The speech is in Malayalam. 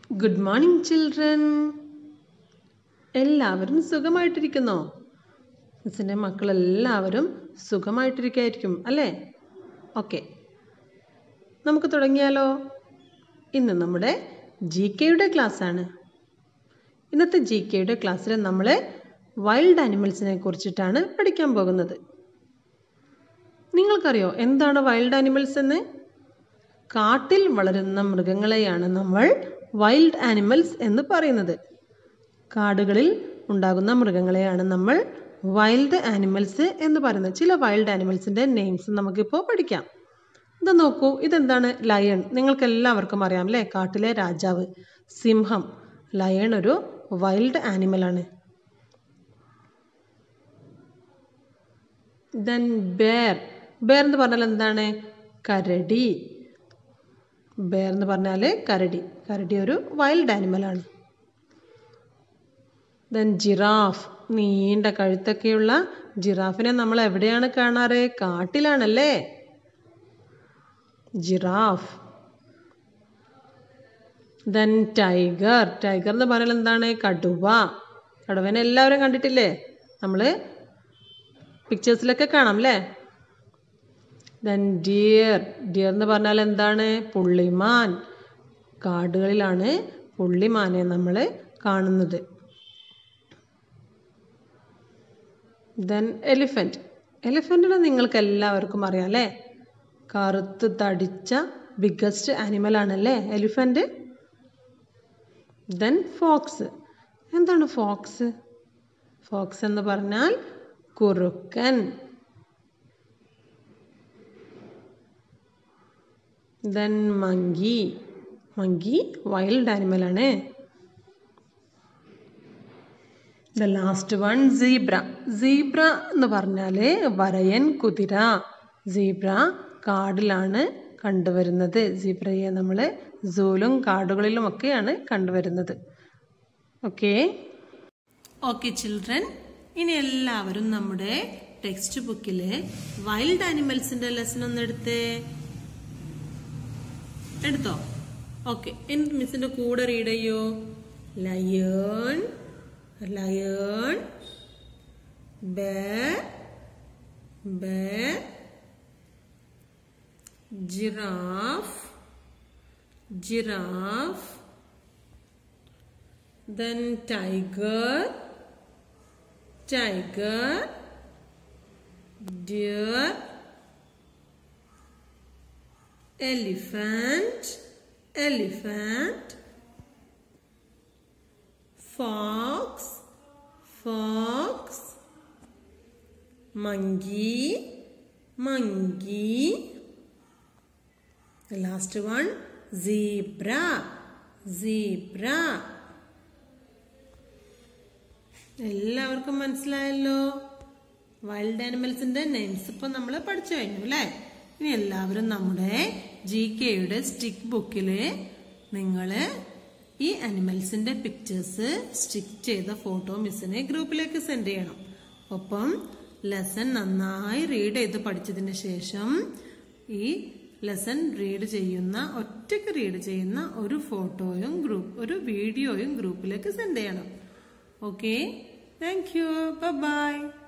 ഗുഡ് മോർണിംഗ് ചിൽഡ്രൻ എല്ലാവരും സുഖമായിട്ടിരിക്കുന്നോ മിസ്സിൻ്റെ മക്കളെല്ലാവരും സുഖമായിട്ടിരിക്കായിരിക്കും അല്ലേ ഓക്കെ നമുക്ക് തുടങ്ങിയാലോ ഇന്ന് നമ്മുടെ ജി കെയുടെ ക്ലാസ്സാണ് ഇന്നത്തെ ജി കെയുടെ ക്ലാസ്സിൽ നമ്മൾ വൈൽഡ് ആനിമൽസിനെ കുറിച്ചിട്ടാണ് പഠിക്കാൻ പോകുന്നത് നിങ്ങൾക്കറിയോ എന്താണ് വൈൽഡ് ആനിമൽസ് എന്ന് കാട്ടിൽ വളരുന്ന മൃഗങ്ങളെയാണ് നമ്മൾ വൈൽഡ് ആനിമൽസ് എന്ന് പറയുന്നത് കാടുകളിൽ ഉണ്ടാകുന്ന മൃഗങ്ങളെയാണ് നമ്മൾ വൈൽഡ് ആനിമൽസ് എന്ന് പറയുന്നത് ചില വൈൽഡ് ആനിമൽസിൻ്റെ നെയിംസ് നമുക്കിപ്പോൾ പഠിക്കാം ഇത് നോക്കൂ ഇതെന്താണ് ലയൺ നിങ്ങൾക്ക് എല്ലാവർക്കും അറിയാം അല്ലേ കാട്ടിലെ രാജാവ് സിംഹം ലയൺ ഒരു വൈൽഡ് ആനിമലാണ് ദെൻ ബേർ ബേർ എന്ന് പറഞ്ഞാൽ എന്താണ് കരടി ബേർ എന്ന് പറഞ്ഞാൽ കരടി കരടി ഒരു വൈൽഡ് ആനിമലാണ് ദെൻ ജിറാഫ് നീണ്ട കഴുത്തൊക്കെയുള്ള ജിറാഫിനെ നമ്മൾ എവിടെയാണ് കാണാറ് കാട്ടിലാണല്ലേ ജിറാഫ് ദെൻ ടൈഗർ ടൈഗർ എന്ന് പറഞ്ഞാൽ എന്താണ് കടുവ കടുവനെ എല്ലാവരും കണ്ടിട്ടില്ലേ നമ്മൾ പിക്ചേഴ്സിലൊക്കെ കാണാം അല്ലേ ദെൻ ഡിയർ ഡിയർ എന്ന് പറഞ്ഞാൽ എന്താണ് പുള്ളിമാൻ കാടുകളിലാണ് പുള്ളിമാനെ നമ്മൾ കാണുന്നത് ദെൻ എലിഫൻറ്റ് എലിഫൻറ്റിനെ നിങ്ങൾക്ക് എല്ലാവർക്കും അറിയാം അല്ലേ കറുത്ത് തടിച്ച ബിഗ്ഗസ്റ്റ് ആനിമൽ ആണല്ലേ എലിഫൻറ്റ് ദെൻ ഫോക്സ് എന്താണ് ഫോക്സ് ഫോക്സ് എന്ന് പറഞ്ഞാൽ കുറുക്കൻ ദെൻ മങ്കി മങ്കി വൈൽഡ് ആനിമലാണ് the last one zebra zebra എന്ന് പറഞ്ഞാൽ വരയൻ കുതിര സീബ്ര കാടിലാണ് കണ്ടുവരുന്നത് സീബ്രയെ നമ്മൾ സൂലും കാടുകളിലും ഒക്കെയാണ് കണ്ടുവരുന്നത് ഓക്കെ ഓക്കെ ചിൽഡ്രൻ ഇനി എല്ലാവരും നമ്മുടെ ടെക്സ്റ്റ് ബുക്കിലെ വൈൽഡ് ആനിമൽസിന്റെ ലെസൺ ഒന്ന് എടുത്തേ എടുത്തോ ഓക്കെ എനിക്ക് മിസ്സിന്റെ കൂടെ റീഡ് ചെയ്യോ lion lion bear bear giraffe giraffe then tiger tiger deer elephant elephant fox fox monkey monkey the last one zebra zebra എല്ലാവർക്കും മനസ്സിലായല്ലോ വൈൽഡ് ആനിമൽസിന്റെ നെയിംസ് ഇപ്പൊ നമ്മൾ പഠിച്ചു കഴിഞ്ഞു അല്ലേ ഇനി എല്ലാവരും നമ്മുടെ ജി കെയുടെ സ്റ്റിക്ക് ബുക്കില് നിങ്ങള് ഈ അനിമൽസിന്റെ പിക്ചേഴ്സ് സ്റ്റിക്ക് ചെയ്ത ഫോട്ടോ മിസ്സിനെ ഗ്രൂപ്പിലേക്ക് സെൻഡ് ചെയ്യണം ഒപ്പം ലെസൺ നന്നായി റീഡ് ചെയ്ത് പഠിച്ചതിന് ശേഷം ഈ ലെസൺ റീഡ് ചെയ്യുന്ന ഒറ്റയ്ക്ക് റീഡ് ചെയ്യുന്ന ഒരു ഫോട്ടോയും ഗ്രൂപ്പ് ഒരു വീഡിയോയും ഗ്രൂപ്പിലേക്ക് സെൻഡ് ചെയ്യണം ഓക്കെ താങ്ക് യു ബൈ